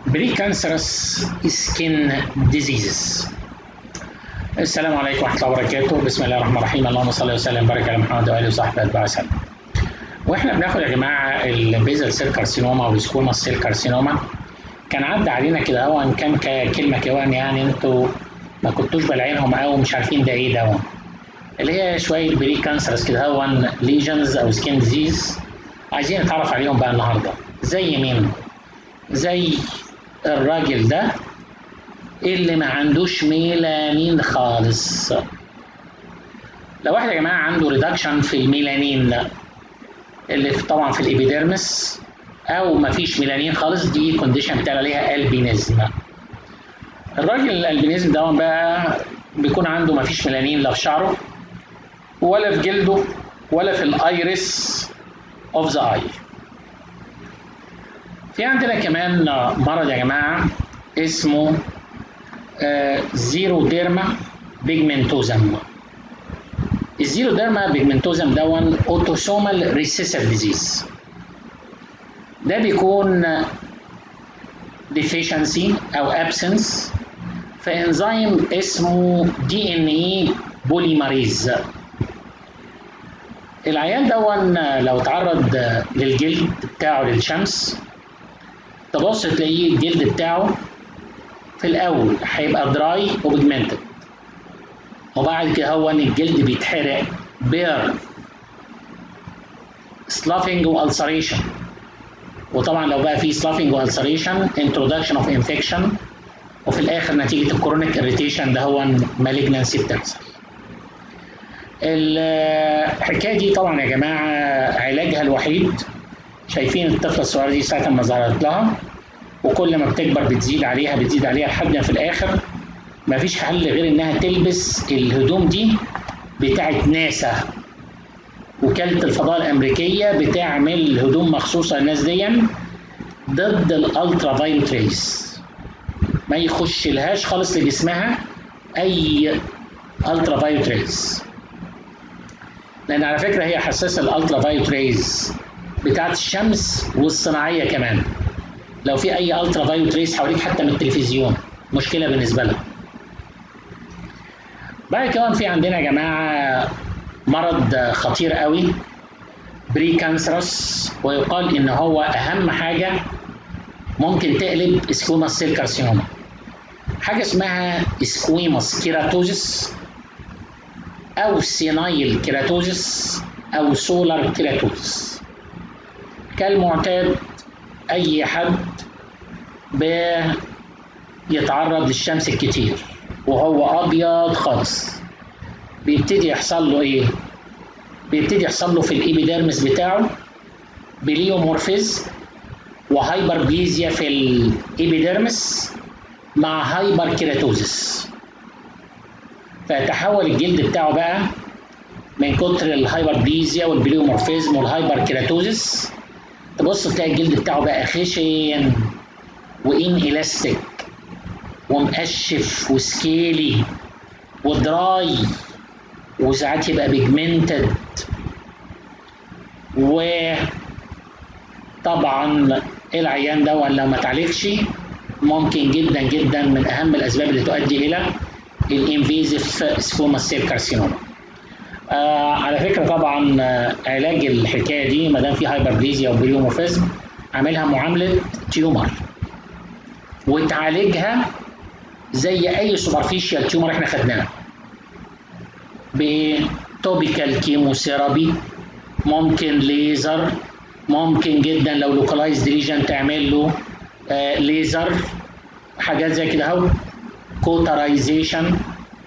precancerous skin diseases السلام عليكم ورحمة الله وبركاته بسم الله الرحمن الرحيم اللهم صل وسلم وبارك على محمد وآله وصحبه أتباعه وسلم واحنا بناخد يا جماعة البيزل سيل كارسينوما والسكوما سيل كارسينوما كان عدى علينا كده هو كام كلمة كمان يعني انتوا ما كنتوش بلعينهم أو مش عارفين ده ايه ده اللي هي شوية بري كانسرس كده هو ليجنز أو سكين ديزيز عايزين نتعرف عليهم بقى النهارده زي مين؟ زي الراجل ده اللي ما عندوش ميلانين خالص لو واحد يا جماعه عنده ريدكشن في الميلانين اللي في طبعا في الابيديرمس او ما فيش ميلانين خالص دي كونديشن بتاع عليها البينيزم الراجل الالبينيزم ده بقى بيكون عنده ما فيش ميلانين لا في شعره ولا في جلده ولا في الايرس اوف ذا اي في عندنا كمان مرض يا جماعه اسمه زيرو ديرما بيجمنتوزم الزيرو ديرما بيجمنتوزم دون اوتوسومال ريسيسيف ديزيز ده بيكون deficiency او absence في انزيم اسمه دي ان اي بوليماريز العيان دون لو تعرض للجلد بتاعه للشمس تبص تلاقيه الجلد بتاعه في الاول هيبقى دراي وبيجمنتد وبعد كده هو ان الجلد بيتحرق بير سلافنج والسريشن وطبعا لو بقى في سلافنج والسريشن انترودكشن اوف انفكشن وفي الاخر نتيجه الكرونيك اريتيشن ده هو مالجنسي بتحصل الحكايه دي طبعا يا جماعه علاجها الوحيد شايفين الطفله الصغيره دي ساعه ما ظهرت لها وكل ما بتكبر بتزيد عليها بتزيد عليها لحد ما في الاخر مفيش حل غير انها تلبس الهدوم دي بتاعت ناسا وكالة الفضاء الأمريكية بتعمل هدوم مخصوصة للناس دي ضد الألترا فايلوت ريز ما يخش لهاش خالص لجسمها أي ألترا فايلوت ريز لأن على فكرة هي حساسة الألترا فايلوت ريز بتاعت الشمس والصناعية كمان لو في اي الترا فايولت ريس حواليك حتى من التلفزيون مشكله بالنسبه لها بعد كده في عندنا يا جماعه مرض خطير قوي بري كانسرس ويقال ان هو اهم حاجه ممكن تقلب سكويموس سيل كارسينوما حاجه اسمها سكويموس كيراتوزيس او سينايل كيراتوزيس او سولار كيراتوزيس كالمعتاد اي حد بيتعرض للشمس الكتير وهو ابيض خالص بيبتدي يحصل له ايه بيبتدي يحصل له في الابيديرمس بتاعه بليومورفيز وهايبر بليزيا في الابيديرمس مع هايبر كيراتوزيس فيتحول الجلد بتاعه بقى من كتر الهايبر بليزيا والبليومورفيزم والهايبر كيراتوزيس تبص تلاقي الجلد بتاعه بقى خشن وان الاستيك ومقشف وسكيلي ودراي وساعات يبقى بيجمنتد وطبعا العيان ده لو ما اتعالجش ممكن جدا جدا من اهم الاسباب اللي تؤدي الى الانفيزيف سكوما سيل كارسينوما آه على فكره طبعا آه علاج الحكايه دي ما دام في هايبربليزيا وبريومورفيزم عاملها معامله تيومر وتعالجها زي اي سوبرفيشال تيومر احنا خدناه بتوبيكال كيموثيرابي ممكن ليزر ممكن جدا لو لوكالايزد ريجن تعمل له آه ليزر حاجات زي كده اهو كوترايزيشن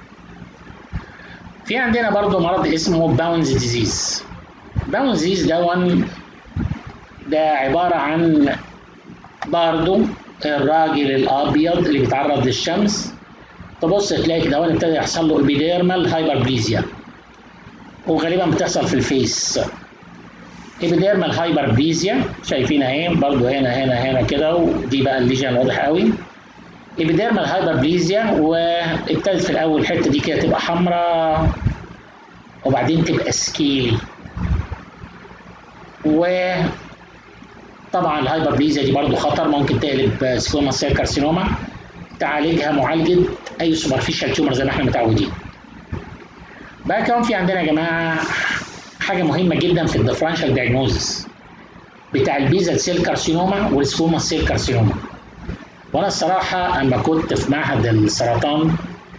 في عندنا برضو مرض اسمه باونز ديزيز باونز ديزيز ده ده عبارة عن برضو الراجل الأبيض اللي بيتعرض للشمس تبص تلاقي كده ابتدى يحصل له ابيديرمال هايبربليزيا وغالبا بتحصل في الفيس ابيديرمال هايبربليزيا شايفين اهي برضو هنا هنا هنا كده ودي بقى الليجن واضح قوي ابيديرمال هايبربليزيا وابتدت في الاول الحته دي كده تبقى حمراء وبعدين تبقى سكيلي و طبعا الهايبربليزيا دي برضو خطر ممكن تقلب سكوما سيل كارسينوما تعالجها معالجه اي سوبرفيشال تيومر زي ما احنا متعودين بقى كمان في عندنا يا جماعه حاجه مهمه جدا في الديفرنشال دايجنوزس بتاع البيزل سيل كارسينوما والسكوما سيل كارسينوما وانا الصراحه اما كنت في معهد السرطان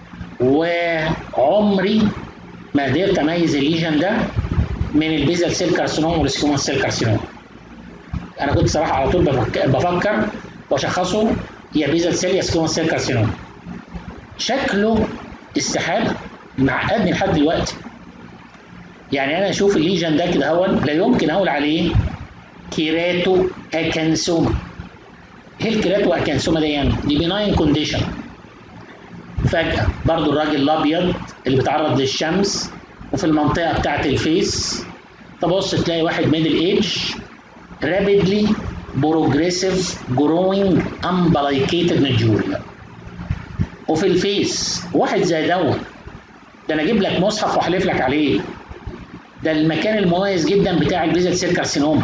وعمري ما قدرت اميز الليجن ده من البيزل سيل كارسينوما والسكوما سيل كارسينوما انا كنت صراحه على طول بفكر واشخصه يا بيزل سيل يا سكوما سيل كارسينوما شكله استحاله معقدني لحد دلوقتي يعني انا اشوف الليجن ده كده هو لا يمكن اقول عليه كيراتو اكانسوما ايه الكيراتو اكانسوما دي يعني؟ دي بناين كونديشن فجأة برضو الراجل الأبيض اللي بيتعرض للشمس وفي المنطقة بتاعة الفيس تبص تلاقي واحد ميدل ايج rapidly progressive growing umbilicated nodules وفي الفيس واحد زي دوت ده انا اجيب لك مصحف واحلف لك عليه ده المكان المميز جدا بتاع البيزل سيل كارسينوما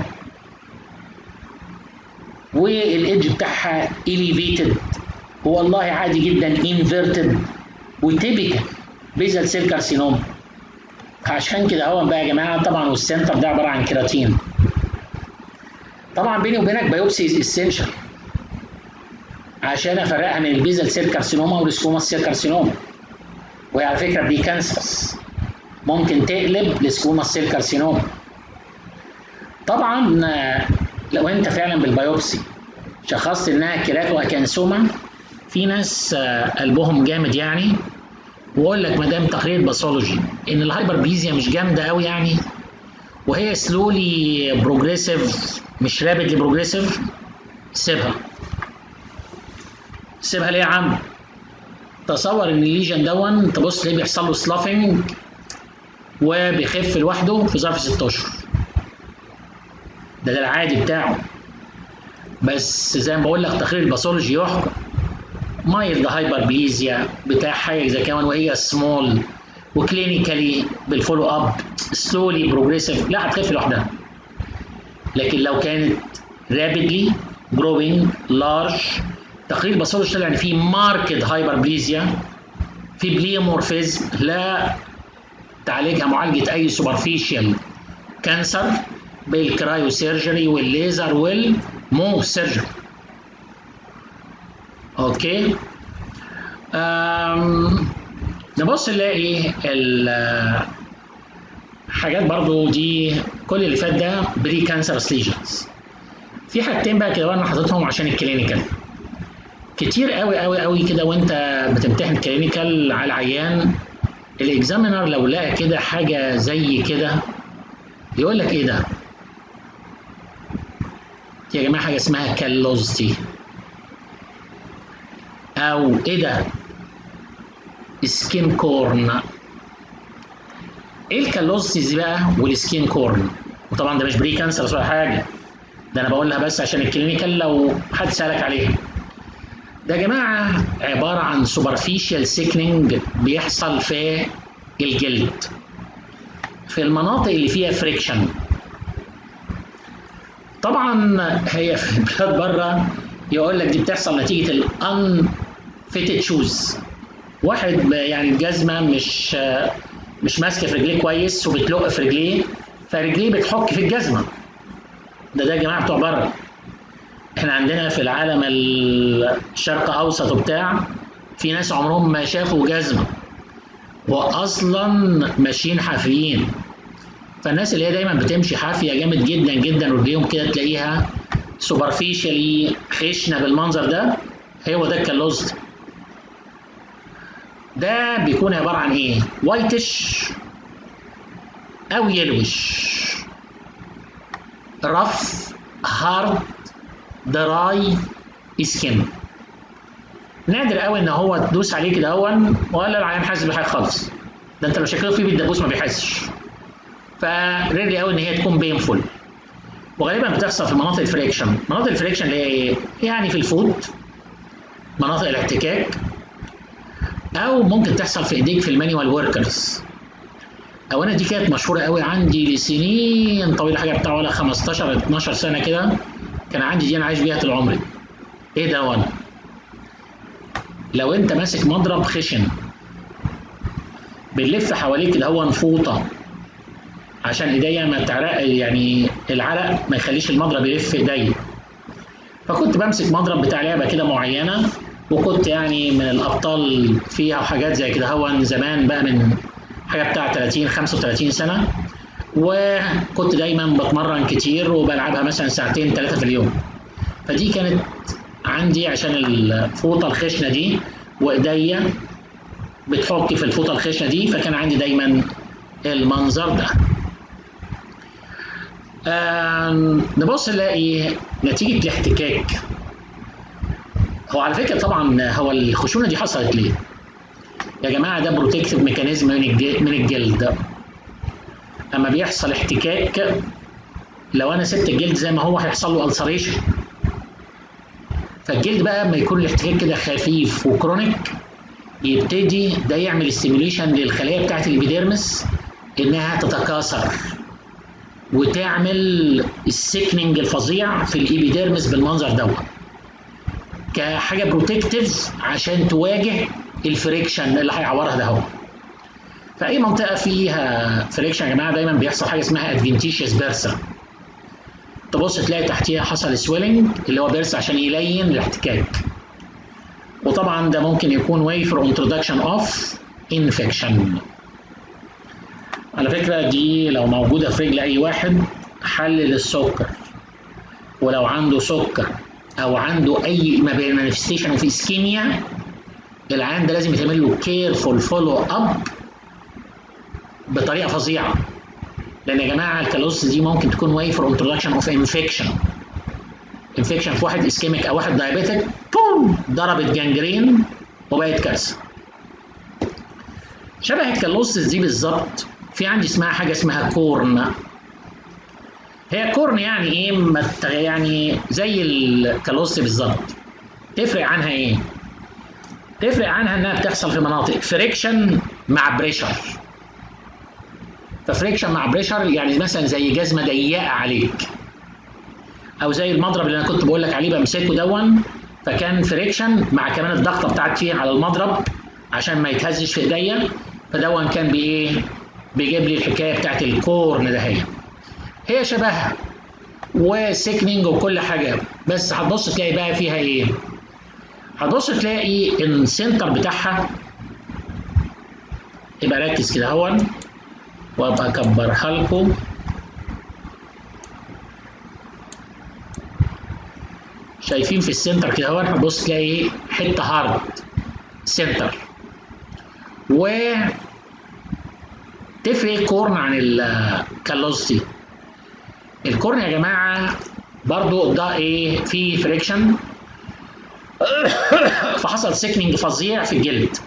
والايدج بتاعها elevated والله عادي جدا inverted وتيبيكال بيزل سيل كارسينوما عشان كده هو بقى يا جماعه طبعا والسنتر ده عباره عن كيراتين طبعا بيني وبينك بايوبسي اسينشال عشان افرقها من البيزل سيل كارسينوما والسكوما سيل كارسينوما وهي على فكره بري كانسرس ممكن تقلب لسكوما سيل كارسينوما طبعا لو انت فعلا بالبيوبسي شخصت انها كيراتو اكانسوما في ناس قلبهم جامد يعني ويقول لك ما دام تقرير باثولوجي ان الهايبربليزيا مش جامده قوي يعني وهي سلولي بروجريسيف مش رابيدلي بروجريسيف سيبها سيبها ليه يا عم تصور ان الليجن دون تبص ليه بيحصل له سلافنج وبيخف لوحده في ظرف 6 اشهر ده ده العادي بتاعه بس زي ما بقول لك تقرير الباثولوجي يحكم مايلد هايبربليزيا بتاع حاجه زي كمان وهي سمول وكلينيكالي بالفولو اب سلولي بروجريسيف لا هتخف لوحدها لكن لو كانت رابيدلي جروينج لارج تقرير باثولوجي طلع ان في ماركت هايبربليزيا في بليومورفيزم لا تعالجها معالجه اي سوبرفيشال كانسر بالكرايو سيرجري والليزر والمو سيرجري اوكي أم نبص نلاقي حاجات برضو دي كل اللي فات ده بري كانسر ليجنز في حاجتين بقى كده وانا حاططهم عشان الكلينيكال كتير قوي قوي قوي كده وانت بتمتحن كلينيكال على العيان الاكزامينر لو لقى كده حاجه زي كده يقول لك ايه ده يا جماعه حاجه اسمها كالوزتي او ايه ده سكين كورن ايه الكالوزتيز بقى والسكين كورن وطبعا ده مش بري كانسر ولا حاجه ده انا بقولها بس عشان الكلينيكال لو حد سالك عليها ده يا جماعه عباره عن سوبرفيشال سيكنينج بيحصل في الجلد في المناطق اللي فيها فريكشن طبعا هي في البلاد بره يقول لك دي بتحصل نتيجه الان فيتد شوز واحد يعني الجزمه مش مش ماسكه في رجليه كويس وبتلق في رجليه فرجليه بتحك في الجزمه ده ده يا جماعه بتوع بره احنا عندنا في العالم الشرق اوسط وبتاع في ناس عمرهم ما شافوا جزمه واصلا ماشيين حافيين فالناس اللي هي دايما بتمشي حافيه جامد جدا جدا ورجليهم كده تلاقيها سوبرفيشالي خشنه بالمنظر ده هو ده الكالوزد ده بيكون عباره عن ايه؟ وايتش او يلوش رف هارد دراي سكين نادر قوي ان هو تدوس عليه كده هون ولا العيان حاسس بحاجه خالص ده انت لو شكله فيه بالدبوس ما بيحسش فريرلي قوي ان هي تكون بينفول وغالبا بتحصل في مناطق الفريكشن مناطق الفريكشن اللي هي ايه يعني في الفود مناطق الاحتكاك او ممكن تحصل في ايديك في المانيوال وركرز او انا دي كانت مشهوره قوي عندي لسنين طويله حاجه بتاع ولا 15 12 سنه كده كان عندي دي انا عايش بيها طول عمري ايه ده وانا لو انت ماسك مضرب خشن بنلف حواليك اللي هو نفوطه عشان ايديا ما تعرق يعني العرق ما يخليش المضرب يلف في ايديا فكنت بمسك مضرب بتاع لعبه كده معينه وكنت يعني من الابطال فيها وحاجات زي كده هو زمان بقى من حاجه بتاع 30 35 سنه وكنت دايما بتمرن كتير وبلعبها مثلا ساعتين ثلاثه في اليوم فدي كانت عندي عشان الفوطه الخشنه دي وايديا بتحك في الفوطه الخشنه دي فكان عندي دايما المنظر ده نبص نلاقي نتيجه الاحتكاك هو على فكره طبعا هو الخشونه دي حصلت ليه؟ يا جماعه ده بروتكتيف ميكانيزم من من الجلد اما بيحصل احتكاك لو انا سبت الجلد زي ما هو هيحصل له السريشن فالجلد بقى لما يكون الاحتكاك كده خفيف وكرونيك يبتدي ده يعمل ستيميوليشن للخلايا بتاعت الابيديرمس انها تتكاثر وتعمل السيكننج الفظيع في الابيديرمس بالمنظر دوت كحاجه بروتكتيف عشان تواجه الفريكشن اللي هيعورها ده هو فاي منطقه فيها فريكشن يا جماعه دايما بيحصل حاجه اسمها ادفنتيشيوس بيرسا تبص تلاقي تحتيها حصل سويلنج اللي هو بيرسا عشان يلين الاحتكاك وطبعا ده ممكن يكون واي فور انترودكشن اوف انفكشن على فكره دي لو موجوده في رجل اي واحد حل للسكر ولو عنده سكر او عنده اي مانيفستيشن اوف اسكيميا العيان ده لازم يتعمل له كيرفول فولو اب بطريقه فظيعه لان يا جماعه الكالوس دي ممكن تكون واي فور انترودكشن اوف انفكشن انفكشن في واحد اسكيميك او واحد دايابيتك بوم ضربت جانجرين وبقت كارثه شبه الكالوسس دي بالظبط في عندي اسمها حاجه اسمها كورن هي كورن يعني ايه يعني زي الكالوس بالظبط تفرق عنها ايه تفرق عنها انها بتحصل في مناطق فريكشن مع بريشر ففريكشن مع بريشر يعني مثلا زي جزمه ضيقه عليك او زي المضرب اللي انا كنت بقول لك عليه بمسكه دون فكان فريكشن مع كمان الضغطه بتاعت فيه على المضرب عشان ما يتهزش في ايديا فدون كان بايه بيجيب لي الحكايه بتاعت الكورن ده هي هي شبهها وسيكنينج وكل حاجه بس هتبص تلاقي بقى فيها ايه هتبص تلاقي السنتر بتاعها يبقى ركز كده اهون وابقى اكبرها لكم شايفين في السنتر كده اهون هتبص تلاقي حته هارد سنتر و تفرق الكورن عن الكالوسي الكورن يا جماعه برضو ده ايه في فريكشن فحصل سيكنينج فظيع في الجلد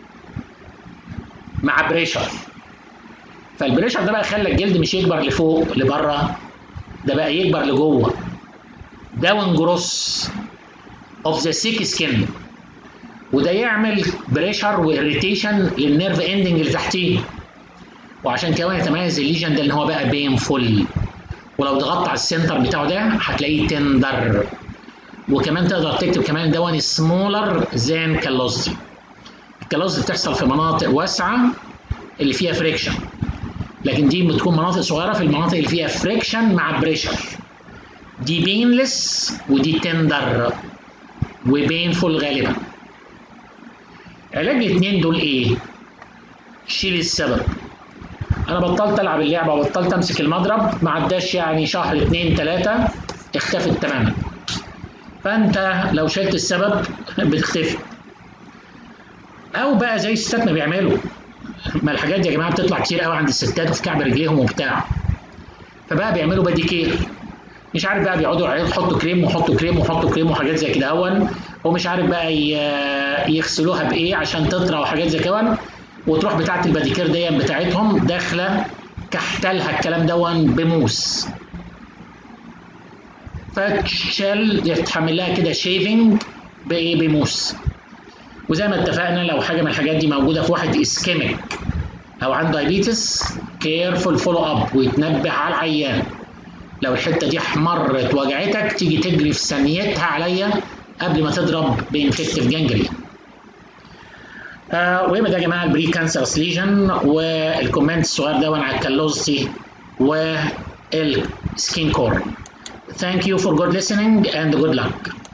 مع بريشر فالبريشر ده بقى خلى الجلد مش يكبر لفوق لبره ده بقى يكبر لجوه داون جروس اوف ذا سيك سكين وده يعمل بريشر واريتيشن للنيرف اندنج اللي تحتيه وعشان كده يتميز الليجن ده ان هو بقى بين فول ولو ضغطت على السنتر بتاعه ده هتلاقيه تندر وكمان تقدر تكتب كمان دون سمولر زان كالوزي الكالوزي بتحصل في مناطق واسعه اللي فيها فريكشن لكن دي بتكون مناطق صغيره في المناطق اللي فيها فريكشن مع بريشر دي بينلس ودي تندر وبينفول غالبا علاج الاثنين دول ايه؟ شيل السبب انا بطلت العب اللعبه وبطلت امسك المضرب ما عداش يعني شهر اتنين تلاته اختفت تماما فانت لو شلت السبب بتختفي او بقى زي الستات ما بيعملوا ما الحاجات دي يا جماعه بتطلع كتير قوي عند الستات وفي كعب رجليهم وبتاع فبقى بيعملوا بادي كير مش عارف بقى بيقعدوا يحطوا كريم ويحطوا كريم ويحطوا كريم وحاجات زي كده اهون ومش عارف بقى يغسلوها بايه عشان تطرى وحاجات زي كده وتروح بتاعه الباديكير دي بتاعتهم داخله كحتلها الكلام دون بموس فتشال يتحمل لها كده شيفنج بايه بموس وزي ما اتفقنا لو حاجه من الحاجات دي موجوده في واحد اسكيميك او عنده دايبيتس كيرفول فولو اب ويتنبه على العيان لو الحته دي احمرت وجعتك تيجي تجري في ثانيتها عليا قبل ما تضرب بانفكتيف جانجري آه ويبقى ده يا جماعه البري كانسر ليجن والكومنت الصغير ده على الكالوزتي والسكين كور Thank you for good listening and good luck.